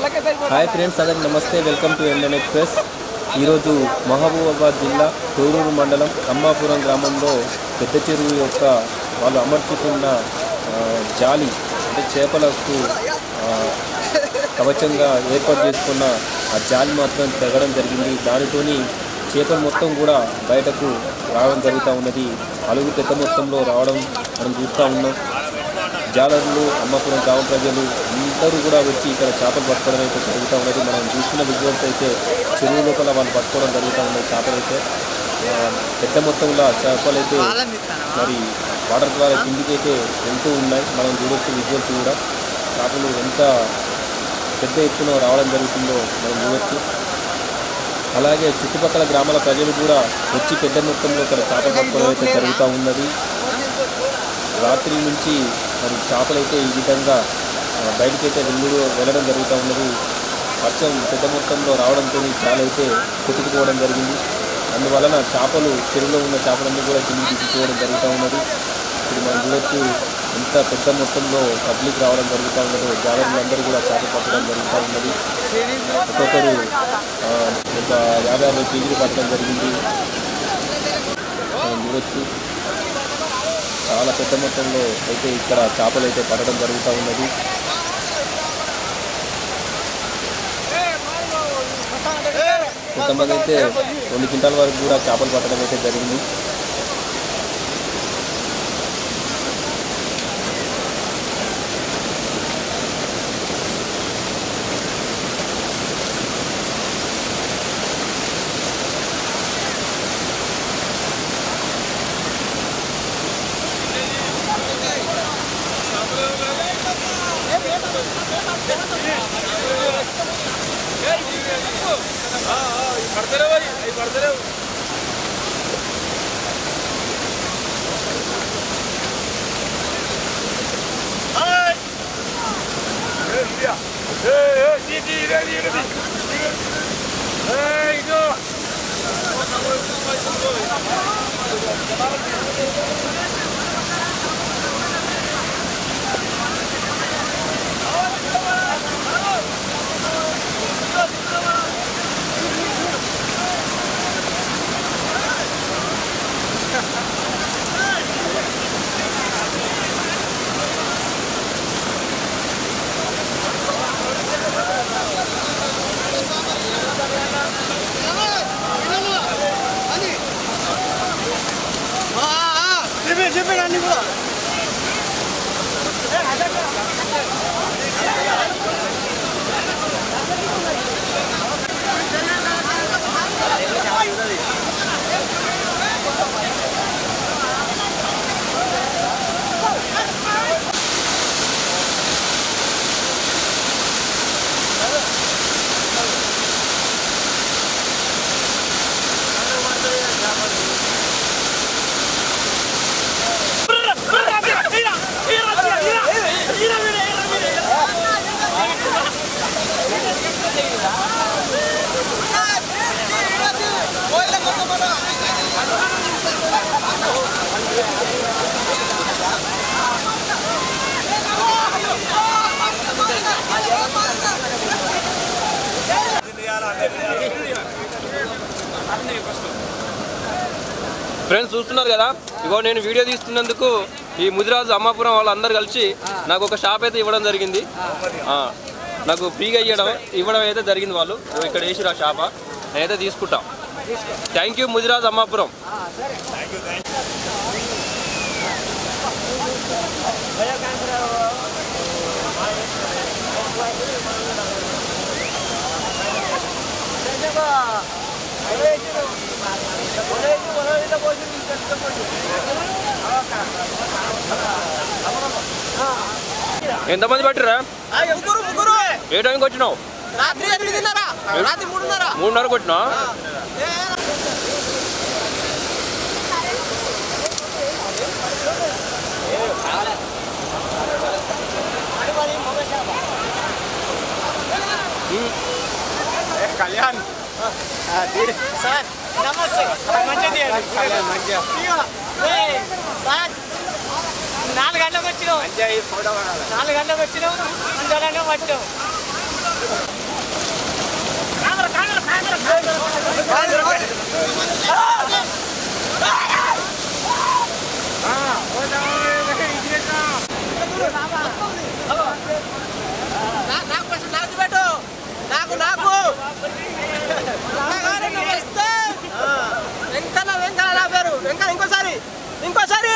hi friends అందరికి నమస్తే welcome to ఎండన్ express ఈరోజు మహబూబాబాద్ జిల్లా తూరూరు మండలం అమ్మాపురం గ్రామంలో పెద్ద చెరువు యొక్క వాళ్ళు అమర్చుకున్న ఆ, జాలి అంటే చేపలకు ఆ, కవచంగా ఏర్పాటు చేసుకున్న ఆ జాలి మాత్రం తెగడం జరిగింది దానితోని చేపలు మొత్తం కూడా బయటకు రావడం జరుగుతూ ఉన్నది అలుగు పెద్ద మొత్తంలో రావడం మనం చూస్తూ ఉన్నాం జాలర్లు అమ్మపురం గ్రామ ప్రజలు అందరూ కూడా వచ్చి ఇక్కడ చేపలు పట్టుకోవడం అయితే జరుగుతూ ఉన్నది మనం చూస్తున్న విజువల్స్ అయితే చెరువు లోపల వాళ్ళు పట్టుకోవడం జరుగుతూ ఉన్నాయి చేపలు అయితే ఆ, పెద్ద మొత్తంలో చేపలు అయితే మరి వాటర్ ద్వారా కిందికి అయితే వెళ్తూ ఉన్నాయి మనం చూడొచ్చు విజువల్స్ కూడా చేపలు ఎంత పెద్ద ఎత్తున రావడం జరుగుతుందో మనం చూడొచ్చు అలాగే చుట్టుపక్కల గ్రామాల ప్రజలు కూడా వచ్చి పెద్ద మొత్తంలో ఇక్కడ చేపలు పట్టుకోవడం అయితే జరుగుతూ ఉన్నది రాత్రి నుంచి మరి చేపలు అయితే ఈ విధంగా ఆ, బయటికైతే వెళ్ళుడు వెళ్ళడం జరుగుతూ ఉన్నది వర్షం పెద్ద మొత్తంలో రావడంతో చాలా అయితే కొట్టుకుపోవడం జరిగింది అందువలన చేపలు చెరువులో ఉన్న చేపలన్నీ కూడా కిందికి దిగిపోవడం జరుగుతూ ఉన్నది ఇప్పుడు మనం చూడొచ్చు ఎంత పెద్ద మొత్తంలో పబ్లిక్ రావడం జరుగుతూ ఉన్నదో జాగ్రత్తలందరూ కూడా చేపలు పట్టడం జరుగుతూ ఉన్నది ఒక్కొక్కరు ఆ, ఒక యాభై అరవై కేజీలు పట్టడం జరిగింది మనం చూడొచ్చు చాలా పెద్ద మొత్తంలో అయితే ఇక్కడ చేపలు అయితే పడడం జరుగుతూ ఉన్నది కొంతమంది అయితే రెండు క్వింటాల వరకు కూడా చేపలు పట్టడం అయితే జరిగింది చెప్పే చెప్పాడు అన్ని కూడా ఫ్రెండ్స్ చూస్తున్నారు కదా ఇగో నేను వీడియో తీస్తున్నందుకు ఈ ముదిరాజు అమ్మాపురం వాళ్ళందరూ కలిసి నాకు ఒక షాప్ అయితే ఇవ్వడం జరిగింది ఆ, నాకు ఫ్రీగా ఇవ్వడం ఇవ్వడం అయితే జరిగింది వాళ్ళు ఇగో ఇక్కడ వేసిరు ఆ షాప నేనైతే తీసుకుంటాం థ్యాంక్ యూ ముదిరాజు అమ్మాపురం ఎంతమంది పట్టిరా ముగ్గురు ముగ్గురు ఏ టైంకి వచ్చినావు రాత్రి ఎనిమిదిన్నర రాత్రి మూడున్నర మూడున్నరకు వచ్చినా కళ్యాణ్ సార్ నమస్తే మంచిది కళ్యాణ్ మంచిగా సార్ నాలుగు గంటలకు వచ్చినావు నాలుగు గంటలకు వచ్చినావు అంతగానే పట్టావు ఇంకోసారి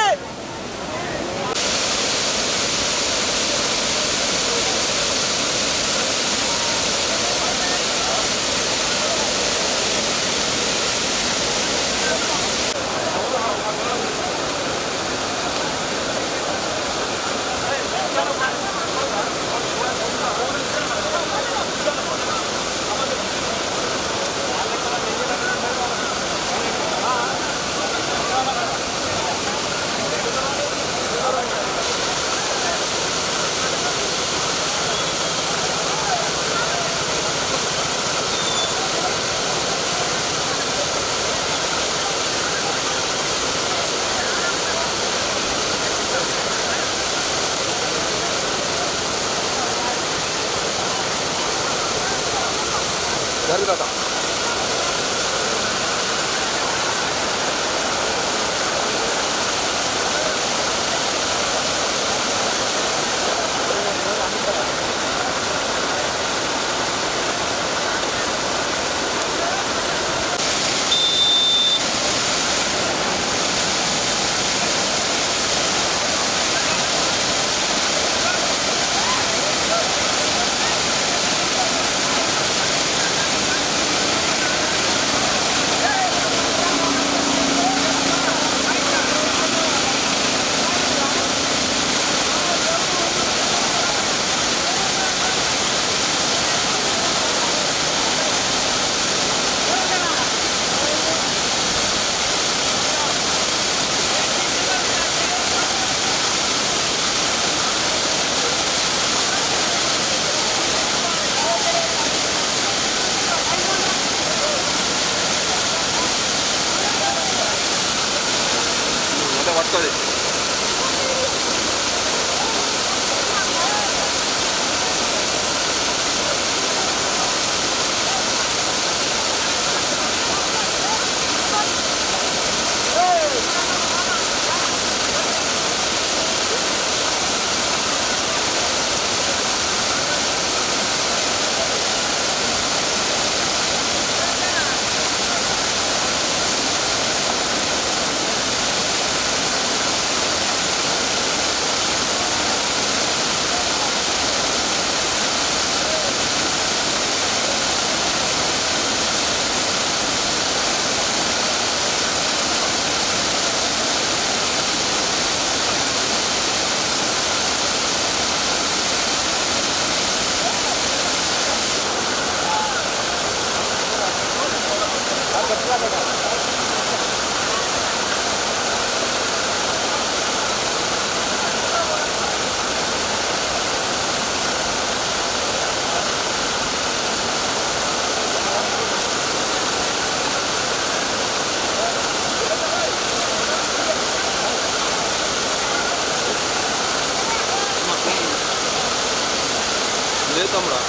జరుగుతా అదే పట్టుకోది లేదు తమ్ముడా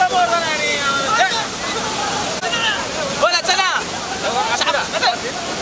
बोला चला